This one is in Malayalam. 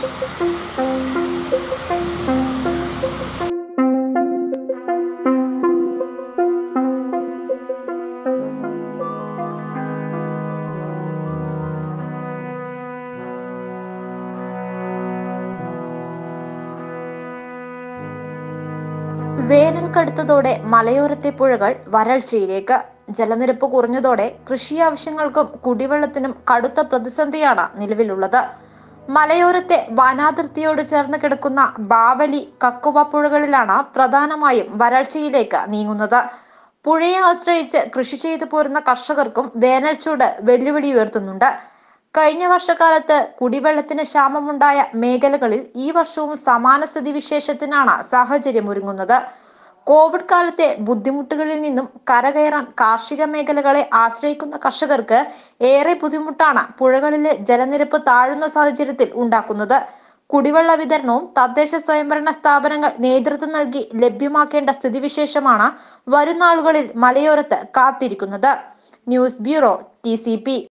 വേനൽ കടുത്തതോടെ മലയോരത്തെ പുഴകൾ വരൾച്ചയിലേക്ക് ജലനിരപ്പ് കുറഞ്ഞതോടെ കൃഷി ആവശ്യങ്ങൾക്കും കുടിവെള്ളത്തിനും കടുത്ത പ്രതിസന്ധിയാണ് നിലവിലുള്ളത് മലയോരത്തെ വനാതിർത്തിയോട് ചേർന്ന് കിടക്കുന്ന ബാവലി കക്കുവ പുഴകളിലാണ് പ്രധാനമായും വരൾച്ചയിലേക്ക് നീങ്ങുന്നത് പുഴയെ ആശ്രയിച്ച് കൃഷി ചെയ്തു പോരുന്ന കർഷകർക്കും വേനൽച്ചൂട് വെല്ലുവിളി ഉയർത്തുന്നുണ്ട് കഴിഞ്ഞ വർഷക്കാലത്ത് കുടിവെള്ളത്തിന് ക്ഷാമമുണ്ടായ മേഖലകളിൽ ഈ വർഷവും സമാന സ്ഥിതിവിശേഷത്തിനാണ് സാഹചര്യം ഒരുങ്ങുന്നത് കോവിഡ് കാലത്തെ ബുദ്ധിമുട്ടുകളിൽ നിന്നും കരകയറാൻ കാർഷിക മേഖലകളെ ആശ്രയിക്കുന്ന കർഷകർക്ക് ഏറെ ബുദ്ധിമുട്ടാണ് പുഴകളിലെ ജലനിരപ്പ് താഴുന്ന സാഹചര്യത്തിൽ ഉണ്ടാക്കുന്നത് കുടിവെള്ള വിതരണവും തദ്ദേശ സ്വയംഭരണ സ്ഥാപനങ്ങൾ നേതൃത്വം നൽകി ലഭ്യമാക്കേണ്ട സ്ഥിതിവിശേഷമാണ് വരുന്നാളുകളിൽ മലയോരത്ത് കാത്തിരിക്കുന്നത് ന്യൂസ് ബ്യൂറോ ടി